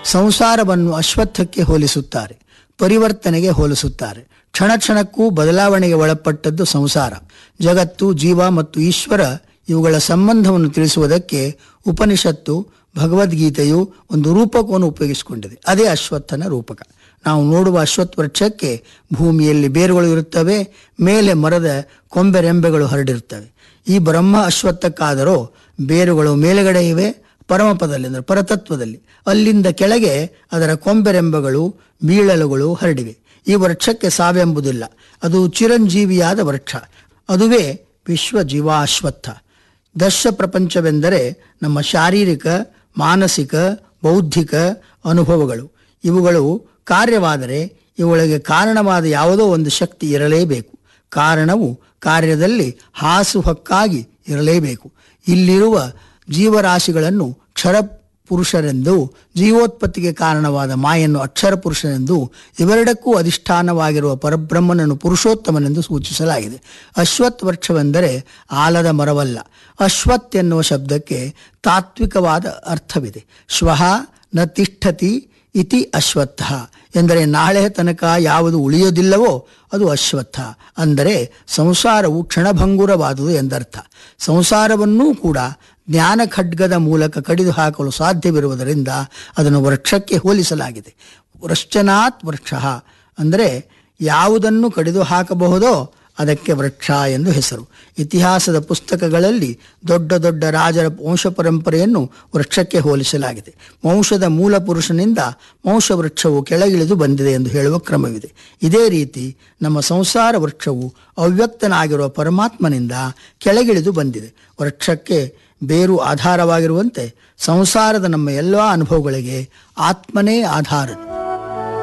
ಸಂಸಾರವನ್ನು ಅಶ್ವತ್ಥಕ್ಕೆ ಹೋಲಿಸುತ್ತಾರೆ ಪರಿವರ್ತನೆಗೆ ಹೋಲಿಸುತ್ತಾರೆ ಕ್ಷಣ ಕ್ಷಣಕ್ಕೂ ಬದಲಾವಣೆಗೆ ಒಳಪಟ್ಟದ್ದು ಸಂಸಾರ ಜಗತ್ತು ಜೀವ ಮತ್ತು ಈಶ್ವರ ಇವುಗಳ ಸಂಬಂಧವನ್ನು ತಿಳಿಸುವುದಕ್ಕೆ ಉಪನಿಷತ್ತು ಭಗವದ್ಗೀತೆಯು ಒಂದು ರೂಪಕವನ್ನು ಉಪಯೋಗಿಸಿಕೊಂಡಿದೆ ಅದೇ ಅಶ್ವತ್ಥನ ರೂಪಕ ನಾವು ನೋಡುವ ಅಶ್ವತ್ಥ ವೃಕ್ಷಕ್ಕೆ ಭೂಮಿಯಲ್ಲಿ ಬೇರುಗಳು ಇರುತ್ತವೆ ಮೇಲೆ ಮರದ ಕೊಂಬೆರೆಂಬೆಗಳು ಹರಡಿರುತ್ತವೆ ಈ ಬ್ರಹ್ಮ ಅಶ್ವತ್ಥಕ್ಕಾದರೂ ಬೇರುಗಳು ಮೇಲುಗಡೆ ಇವೆ ಪರಮಪದಲ್ಲಿ ಅಂದರೆ ಪರತತ್ವದಲ್ಲಿ ಅಲ್ಲಿಂದ ಕೆಳಗೆ ಅದರ ಕೊಂಬೆರೆಂಬೆಗಳು ಬೀಳಲುಗಳು ಹರಡಿವೆ ಈ ವೃಕ್ಷಕ್ಕೆ ಸಾವೆಂಬುದಿಲ್ಲ ಅದು ಚಿರಂಜೀವಿಯಾದ ವೃಕ್ಷ ಅದುವೇ ವಿಶ್ವ ಜೀವಾಶ್ವತ್ಥ ದಶ ಪ್ರಪಂಚವೆಂದರೆ ನಮ್ಮ ಶಾರೀರಿಕ ಮಾನಸಿಕ ಬೌದ್ಧಿಕ ಅನುಭವಗಳು ಇವುಗಳು ಕಾರ್ಯವಾದರೆ ಇವುಗಳಿಗೆ ಕಾರಣವಾದ ಯಾವುದೋ ಒಂದು ಶಕ್ತಿ ಇರಲೇಬೇಕು ಕಾರಣವು ಕಾರ್ಯದಲ್ಲಿ ಹಾಸುಹಕ್ಕಾಗಿ ಇರಲೇಬೇಕು ಇಲ್ಲಿರುವ ಜೀವರಾಶಿಗಳನ್ನು ಕ್ಷರ ಪುರುಷರೆಂದು ಜೀವೋತ್ಪತ್ತಿಗೆ ಕಾರಣವಾದ ಮಾಯನ್ನು ಅಕ್ಷರ ಪುರುಷನೆಂದು ಇವೆರಡಕ್ಕೂ ಅಧಿಷ್ಠಾನವಾಗಿರುವ ಪರಬ್ರಹ್ಮನನ್ನು ಪುರುಷೋತ್ತಮನೆಂದು ಸೂಚಿಸಲಾಗಿದೆ ಅಶ್ವತ್ ವೃಕ್ಷವೆಂದರೆ ಆಲದ ಮರವಲ್ಲ ಅಶ್ವತ್ ಎನ್ನುವ ಶಬ್ದಕ್ಕೆ ತಾತ್ವಿಕವಾದ ಅರ್ಥವಿದೆ ಶ್ವಃ ನ ತಿಷ್ಠತಿ ಇತಿ ಅಶ್ವತ್ಥ ಎಂದರೆ ನಾಳೆ ತನಕ ಯಾವುದು ಉಳಿಯೋದಿಲ್ಲವೋ ಅದು ಅಶ್ವತ್ಥ ಅಂದರೆ ಸಂಸಾರವು ಕ್ಷಣಭಂಗುರವಾದುದು ಎಂದರ್ಥ ಸಂಸಾರವನ್ನೂ ಕೂಡ ಜ್ಞಾನ ಖಡ್ಗದ ಮೂಲಕ ಕಡಿದು ಹಾಕಲು ಸಾಧ್ಯವಿರುವುದರಿಂದ ಅದನ್ನು ವೃಕ್ಷಕ್ಕೆ ಹೋಲಿಸಲಾಗಿದೆ ವೃಶ್ಚನಾತ್ ವೃಕ್ಷ ಅಂದರೆ ಯಾವುದನ್ನು ಕಡಿದು ಹಾಕಬಹುದೋ ಅದಕ್ಕೆ ವೃಕ್ಷ ಎಂದು ಹೆಸರು ಇತಿಹಾಸದ ಪುಸ್ತಕಗಳಲ್ಲಿ ದೊಡ್ಡ ದೊಡ್ಡ ರಾಜರ ವಂಶ ಪರಂಪರೆಯನ್ನು ವೃಕ್ಷಕ್ಕೆ ಹೋಲಿಸಲಾಗಿದೆ ವಂಶದ ಮೂಲ ಪುರುಷನಿಂದ ವಂಶ ವೃಕ್ಷವು ಕೆಳಗಿಳಿದು ಬಂದಿದೆ ಎಂದು ಹೇಳುವ ಕ್ರಮವಿದೆ ಇದೇ ರೀತಿ ನಮ್ಮ ಸಂಸಾರ ವೃಕ್ಷವು ಅವ್ಯಕ್ತನಾಗಿರುವ ಪರಮಾತ್ಮನಿಂದ ಕೆಳಗಿಳಿದು ಬಂದಿದೆ ವೃಕ್ಷಕ್ಕೆ ಬೇರು ಆಧಾರವಾಗಿರುವಂತೆ ಸಂಸಾರದ ನಮ್ಮ ಎಲ್ಲ ಅನುಭವಗಳಿಗೆ ಆತ್ಮನೇ ಆಧಾರ